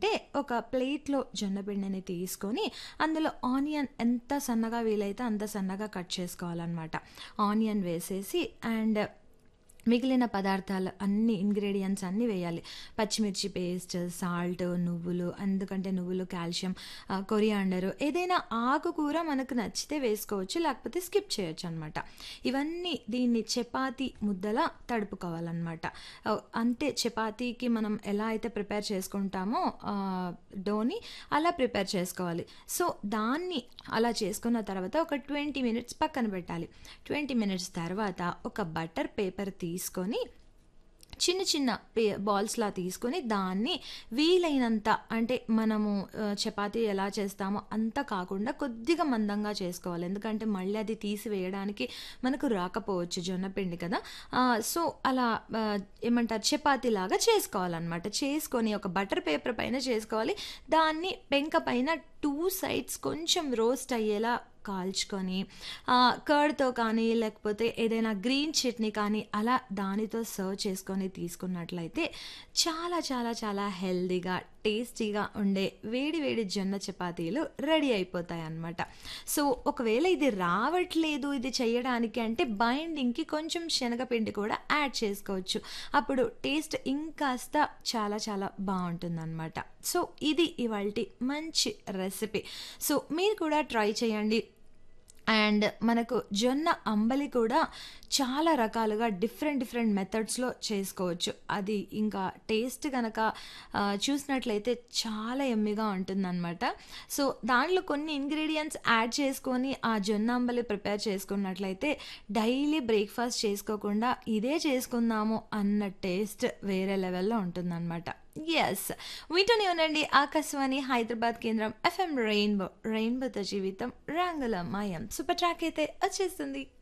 చేయాలంటే ఒక ప్లేట్లో జొన్న పిండిని తీసుకొని అందులో ఆనియన్ ఎంత సన్నగా వీలైతే అంత సన్నగా కట్ చేసుకోవాలన్నమాట ఆనియన్ వేసేసి అండ్ మిగిలిన పదార్థాలు అన్ని ఇంగ్రీడియంట్స్ అన్నీ వేయాలి పచ్చిమిర్చి పేస్ట్ సాల్ట్ నువ్వులు ఎందుకంటే నువ్వులు కాల్షియం కొరియాండరు ఏదైనా ఆకుకూర మనకు నచ్చితే వేసుకోవచ్చు లేకపోతే స్కిప్ చేయొచ్చు అనమాట ఇవన్నీ దీన్ని చపాతీ ముద్దలా తడుపుకోవాలన్నమాట ఆ, అంతే చపాతీకి మనం ఎలా అయితే ప్రిపేర్ చేసుకుంటామో ఆ, డోని అలా ప్రిపేర్ చేసుకోవాలి సో దాన్ని అలా చేసుకున్న తర్వాత ఒక ట్వంటీ మినిట్స్ పక్కన పెట్టాలి ట్వంటీ మినిట్స్ తర్వాత ఒక బటర్ పేపర్ తీసుకొని చిన్న చిన్న పే బాల్స్లా తీసుకొని దాన్ని వీలైనంత అంటే మనము ఆ, చపాతీ ఎలా చేస్తామో అంత కాకుండా కొద్దిగా మందంగా చేసుకోవాలి ఎందుకంటే మళ్ళీ అది తీసివేయడానికి మనకు రాకపోవచ్చు జొన్న పిండి కదా ఆ, సో అలా ఆ, ఏమంటారు చపాతీ లాగా చేసుకోవాలన్నమాట చేసుకొని ఒక బటర్ పేపర్ పైన చేసుకోవాలి దాన్ని పెంక పైన టూ సైడ్స్ కొంచెం రోస్ట్ అయ్యేలా కాల్చుకొని కర్డ్తో కానీ లేకపోతే ఏదైనా గ్రీన్ చట్నీ కానీ అలా దానితో సర్వ్ చేసుకొని తీసుకున్నట్లయితే చాలా చాలా చాలా హెల్దీగా టేస్టీగా ఉండే వేడి వేడి జొన్న చపాతీలు రెడీ అయిపోతాయి అన్నమాట సో ఒకవేళ ఇది రావట్లేదు ఇది చేయడానికి అంటే బైండింగ్కి కొంచెం శనగపిండి కూడా యాడ్ చేసుకోవచ్చు అప్పుడు టేస్ట్ ఇంకాస్త చాలా చాలా బాగుంటుందన్నమాట సో ఇది ఇవాళ మంచి రెసిపీ సో మీరు కూడా ట్రై చేయండి అండ్ మనకు జొన్న అంబలి కూడా చాలా రకాలుగా డిఫరెంట్ డిఫరెంట్ మెథడ్స్లో చేసుకోవచ్చు అది ఇంకా టేస్ట్ కనుక ఆ, చూసినట్లయితే చాలా ఎమ్మిగా ఉంటుందన్నమాట సో దాంట్లో కొన్ని ఇంగ్రీడియంట్స్ యాడ్ చేసుకొని ఆ జొన్న అంబలి ప్రిపేర్ చేసుకున్నట్లయితే డైలీ బ్రేక్ఫాస్ట్ చేసుకోకుండా ఇదే చేసుకుందాము అన్న టేస్ట్ వేరే లెవెల్లో ఉంటుందన్నమాట ఎస్ వింటూనే ఉండండి ఆకాశవాణి హైదరాబాద్ కేంద్రం ఎఫ్ఎం రెయిన్బో రెయిన్బోతో జీవితం రంగుల మాయం సూపర్ ట్రాక్ అయితే వచ్చేస్తుంది